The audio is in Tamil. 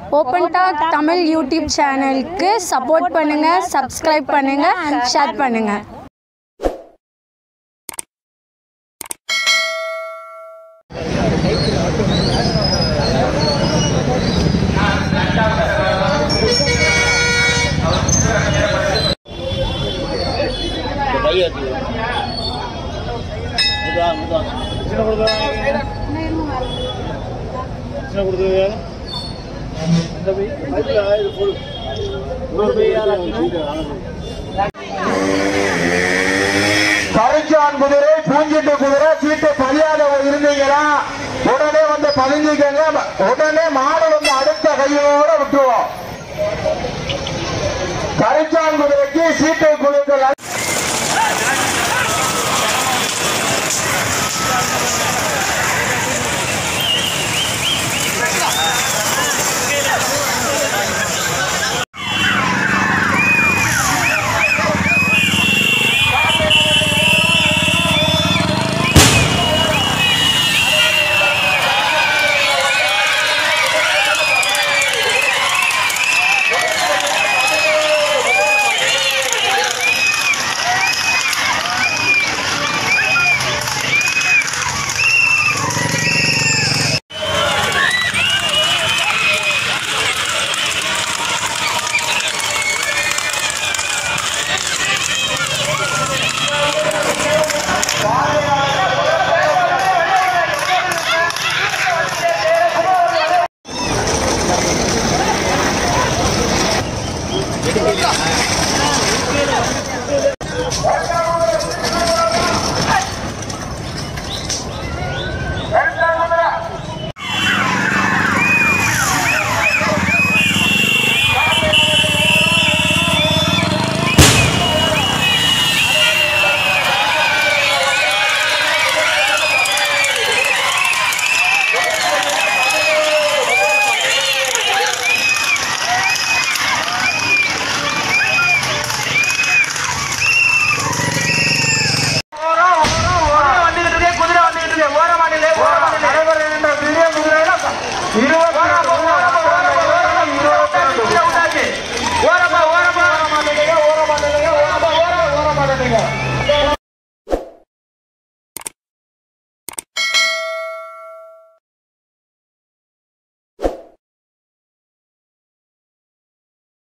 ஓப்பன் டாக் தமிழ் யூடியூப் சேனலுக்கு சப்போர்ட் பண்ணுங்கள் சப்ஸ்கிரைப் பண்ணுங்கள் ஷேர் பண்ணுங்கள் சின்ன கொடுத்து சின்ன கொடுத்து இந்த போய் பைக்கில் இது போடு இன்னொரு போய் கரைச்சான் குதிரை பூஞ்சிட்டு குதிரை சீட்டு பதியாதவங்க இருந்தீங்கன்னா உடனே வந்து பதிஞ்சுக்கங்க உடனே மாடு வந்து அடுத்த கையோட விட்டுருவோம்